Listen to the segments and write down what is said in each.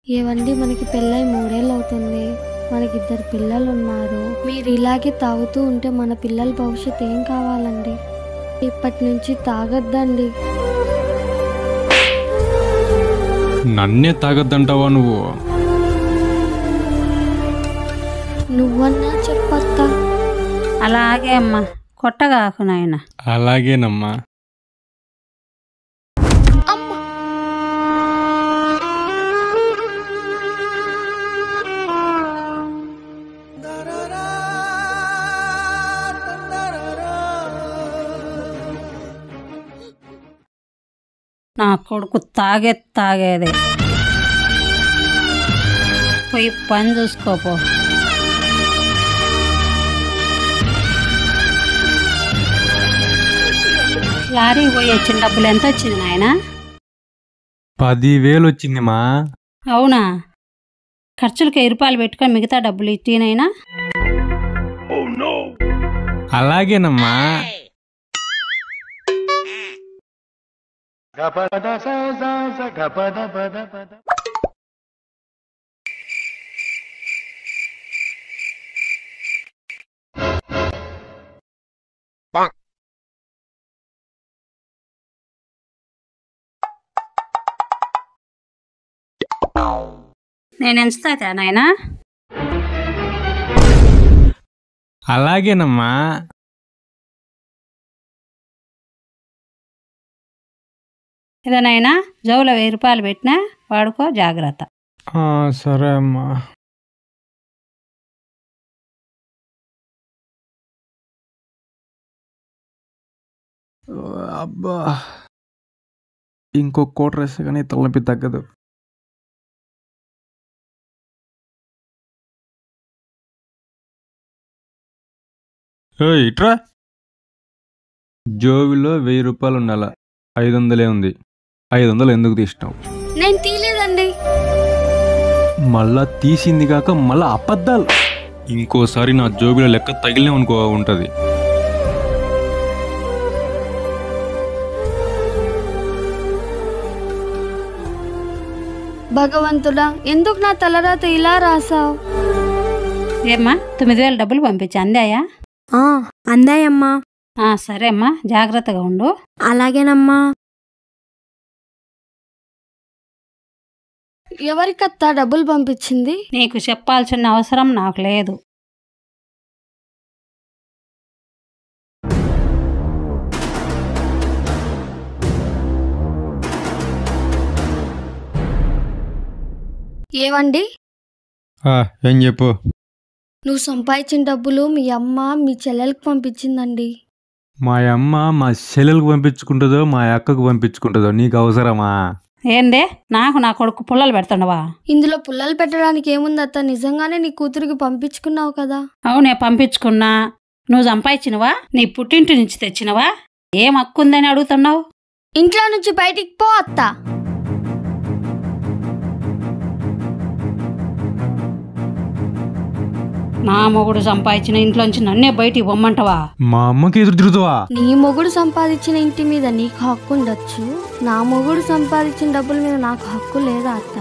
ఏవండి మనకి పెళ్ళై మూడేళ్ళు అవుతుంది మనకి ఇద్దరు పిల్లలు ఉన్నారు మీరు ఇలాగే తాగుతూ ఉంటే మన పిల్లల భవిష్యత్ ఏం కావాలండి ఇప్పటి నుంచి తాగొద్దండి నన్నే తాగొద్దంటావా నువ్వు నువ్వన్నా చెప్పక్క అలాగే అమ్మా కొట్టగాకు నాయన అలాగేనమ్మా నా కొడుకు తాగే తాగేదే పోయి పని చూసుకోపో లారీ పోయి వచ్చిన డబ్బులు ఎంత వచ్చింది నాయన పదివేలు వచ్చింది మా అవునా ఖర్చులకు వెయ్యి రూపాయలు పెట్టుకొని మిగతా డబ్బులు ఇచ్చినైనా అలాగేనమ్మా నేను ఎంచుతా నాయనా అలాగేనమ్మా ఏదైనా జోలో వెయ్యి రూపాయలు పెట్టినా వాడుకో జాగ్రత్త ఆ, సరే అమ్మా అబ్బా ఇంకో కోట వేస్తే కానీ తలనొప్పి తగ్గదు ఏయ్, ఇట్రా జోబిలో వెయ్యి రూపాయలు ఉండాల ఐదు వందలే ఉంది ఐదు వందలు ఎందుకు తీసినావు నేను తీలేదండి మళ్ళా తీసింది కాక మళ్ళా అబద్ధాలు ఇంకోసారి నా జోబిలో లెక్క తగిలే అనుకో ఉంటది భగవంతుడా ఎందుకు నా తలరాత ఇలా రాసావు ఏమ్మా తొమ్మిది వేలు డబ్బులు పంపించి అందాయా అందాయమ్మా ఆ, సరే అమ్మా జాగ్రత్తగా ఉండు అలాగేనమ్మా ఎవరికత్తా డబ్బులు పంపించింది నీకు చెప్పాల్సిన అవసరం నాకు లేదు ఏవండి ఏం చెప్పు నువ్వు సంపాదించిన డబ్బులు మీ అమ్మ మీ చెల్లెలకు పంపించిందండి మా అమ్మ మా చెల్లెలకు పంపించుకుంటుందో మా అక్కకు పంపించుకుంటుందో నీకు అవసరమా ఏందే నాకు నా కొడుకు పుల్లలు పెడుతుండవా ఇందులో పుల్లలు పెట్టడానికి ఏముంది అత్త నిజంగానే నీ కూతురికి పంపించుకున్నావు కదా అవునే పంపించుకున్నా నువ్వు సంపాదించినవా నీ పుట్టింటి నుంచి తెచ్చినవా ఏం హక్కుందని అడుగుతున్నావు ఇంట్లో నుంచి బయటికి పో అత్త నా మొగుడు సంపాదించిన ఇంట్లోంచి నన్నే బయటికి పొమ్మంటవా మా అమ్మకి ఎదురు తిరుగుతావా నీ మొగుడు సంపాదించిన ఇంటి మీద నీకు హక్కు ఉండొచ్చు నా మొగుడు సంపాదించిన డబ్బుల మీద నాకు హక్కు లేదా అత్త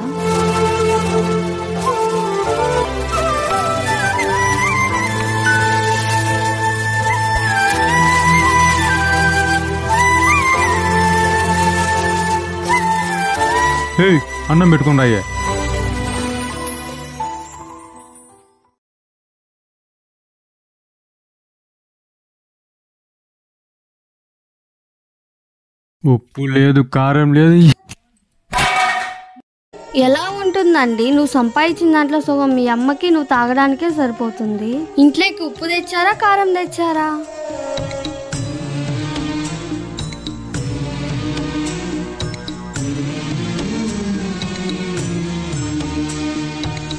ఏయ్ అన్నం పెట్టుకుని రాయే ఉప్పు లేదు కారం లేదు ఎలా ఉంటుందండి నువ్వు సంపాదించిన దాంట్లో సగం మీ అమ్మకి నువ్వు తాగడానికే సరిపోతుంది ఇంట్లోకి ఉప్పు తెచ్చారా కారం తెచ్చారా